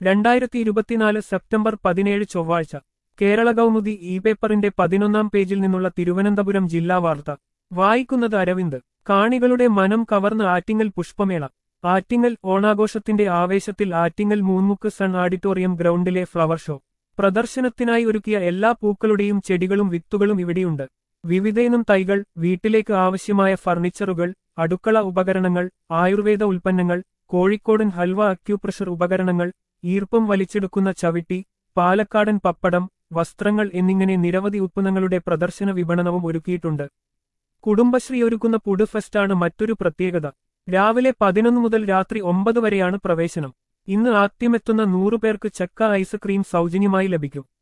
രണ്ടായിരത്തി ഇരുപത്തിനാല് സെപ്റ്റംബർ പതിനേഴ് ചൊവ്വാഴ്ച കേരള കൗമുദി ഇ പേപ്പറിന്റെ പതിനൊന്നാം പേജിൽ നിന്നുള്ള തിരുവനന്തപുരം ജില്ലാ വാർത്ത വായിക്കുന്നത് അരവിന്ദ് കാണികളുടെ മനം കവർന്ന് ആറ്റിങ്ങൽ പുഷ്പമേള ആറ്റിങ്ങൽ ഓണാഘോഷത്തിന്റെ ആവേശത്തിൽ ആറ്റിങ്ങൽ മൂന്നുമുക്ക് സൺ ഓഡിറ്റോറിയം ഗ്രൗണ്ടിലെ ഫ്ലവർ ഷോ പ്രദർശനത്തിനായി ഒരുക്കിയ എല്ലാ പൂക്കളുടെയും ചെടികളും വിത്തുകളും ഇവിടെയുണ്ട് വിവിധയിനം തൈകൾ വീട്ടിലേക്ക് ആവശ്യമായ ഫർണിച്ചറുകൾ അടുക്കള ഉപകരണങ്ങൾ ആയുർവേദ ഉൽപ്പന്നങ്ങൾ കോഴിക്കോടൻ ഹൽവ അക്യൂപ്രഷർ ഉപകരണങ്ങൾ ഈർപ്പം വലിച്ചെടുക്കുന്ന ചവിട്ടി പാലക്കാടൻ പപ്പടം വസ്ത്രങ്ങൾ എന്നിങ്ങനെ നിരവധി ഉത്പന്നങ്ങളുടെ പ്രദർശന വിപണനവും ഒരുക്കിയിട്ടുണ്ട് കുടുംബശ്രീ ഒരുക്കുന്ന പുഡ് ഫെസ്റ്റാണ് മറ്റൊരു പ്രത്യേകത രാവിലെ പതിനൊന്ന് മുതൽ രാത്രി ഒമ്പത് വരെയാണ് പ്രവേശനം ഇന്ന് ആദ്യമെത്തുന്ന നൂറുപേർക്ക് ചക്ക ഐസ്ക്രീം സൗജന്യമായി ലഭിക്കും